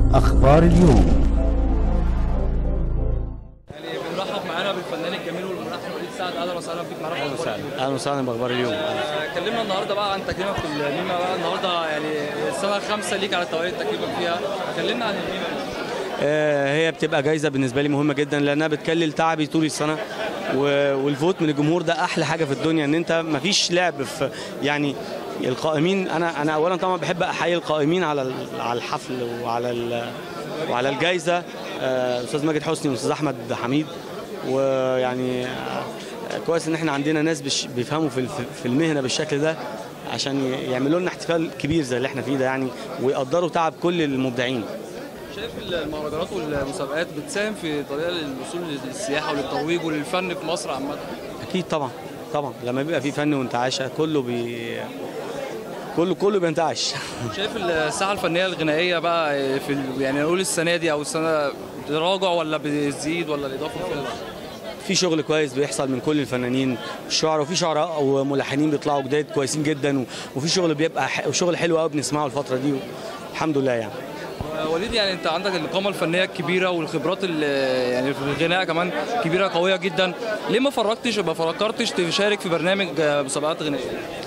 أخبار اليوم يعني بنرحب معانا بالفنان الجميل والملحن وليد سعد اهلا وسهلا بيك معانا اهلا في أخبار وسهلا اليوم. اهلا وسهلا باخبار اليوم آه، كلمنا النهارده بقى عن تكريمك في الميمه بقى النهارده يعني السنه الخامسه ليك على توالي تكريمك فيها كلمنا عن الميمه آه، هي بتبقى جايزه بالنسبه لي مهمه جدا لانها بتكلل تعبي طول السنه و- والفوت من الجمهور ده احلى حاجه في الدنيا ان انت مفيش لعب في يعني القائمين انا انا اولا طبعا بحب احيي القائمين على ال- على الحفل وعلى ال- وعلى الجائزه آه، استاذ ماجد حسني واستاذ احمد حميد ويعني آه، كويس ان احنا عندنا ناس بش- بيفهموا في الف- في المهنه بالشكل ده عشان ي- يعملوا لنا احتفال كبير زي اللي احنا فيه ده يعني ويقدروا تعب كل المبدعين شايف المهرجانات والمسابقات بتساهم في طريقه للوصول للسياحه وللترويج وللفن في مصر عامه اكيد طبعا طبعا لما بيبقى في فن وانتعاشه كله بي كله كله بينتعش شايف الساحه الفنيه الغنائيه بقى في ال- يعني نقول السنه دي او السنه تراجع ولا بتزيد ولا الاضافه في في شغل كويس بيحصل من كل الفنانين الشعراء وفي شعراء وملحنين بيطلعوا جداد كويسين جدا و- وفي شغل بيبقى ح- شغل حلو قوي بنسمعه الفتره دي الحمد لله يعني آه، وليد يعني انت عندك القامه الفنيه الكبيره والخبرات ال- يعني في الغناء كمان كبيره قويه جدا ليه ما فرجتش ما فكرتش تشارك في برنامج آه، مسابقات غنائيه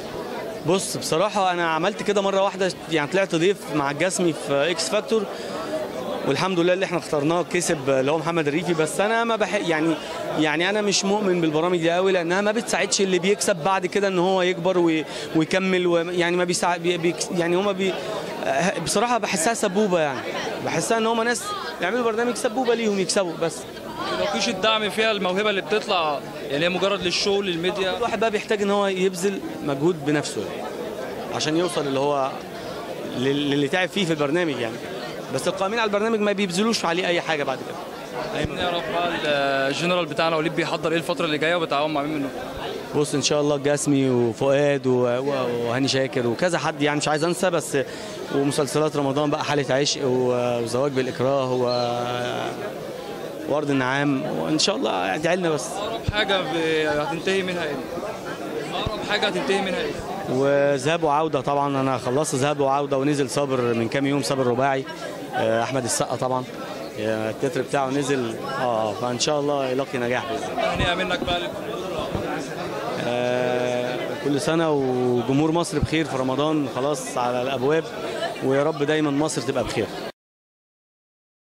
بص بصراحة أنا عملت كده مرة واحدة يعني طلعت ضيف مع الجسمي في إكس فاكتور والحمد لله اللي احنا اخترناه كسب اللي هو محمد الريفي بس انا ما بح يعني يعني انا مش مؤمن بالبرامج دي قوي لانها ما بتساعدش اللي بيكسب بعد كده ان هو يكبر وي ويكمل ويعني ما بيساعد بي بي يعني هما بي آه، بصراحه بحسها سبوبه يعني بحسها ان هما ناس يعملوا برنامج سبوبه ليهم يكسبوا بس لو فيش الدعم فيها الموهبه اللي بتطلع يعني هي مجرد للشو للميديا الواحد بقى بيحتاج ان هو يبذل مجهود بنفسه عشان يوصل اللي هو لل- للي تعب فيه في البرنامج يعني بس القائمين على البرنامج ما بيبذلوش عليه اي حاجه بعد كده أي- نعرف بقى الجنرال بتاعنا وليد بيحضر ايه الفتره اللي جايه وبيتعاون مع مين منهم بص ان شاء الله الجسمي وفؤاد و- و- وهاني شاكر وكذا حد يعني مش عايز انسى بس ومسلسلات رمضان بقى حاله عشق و- وزواج بالاكراه و وارض النعام وان شاء الله ادعي لنا بس اقرب حاجه ب- هتنتهي منها ايه اقرب حاجه هتنتهي منها ايه وذهاب وعوده طبعا انا خلصت ذهاب وعوده ونزل صابر من كام يوم صابر رباعي آه، احمد السقا طبعا آه، التتر بتاعه نزل اه فان شاء الله يلاقي نجاح باذن الله هنيئه منك بقى للجمهور آه، كل سنه وجمهور مصر بخير في رمضان خلاص على الابواب ويا رب دايما مصر تبقى بخير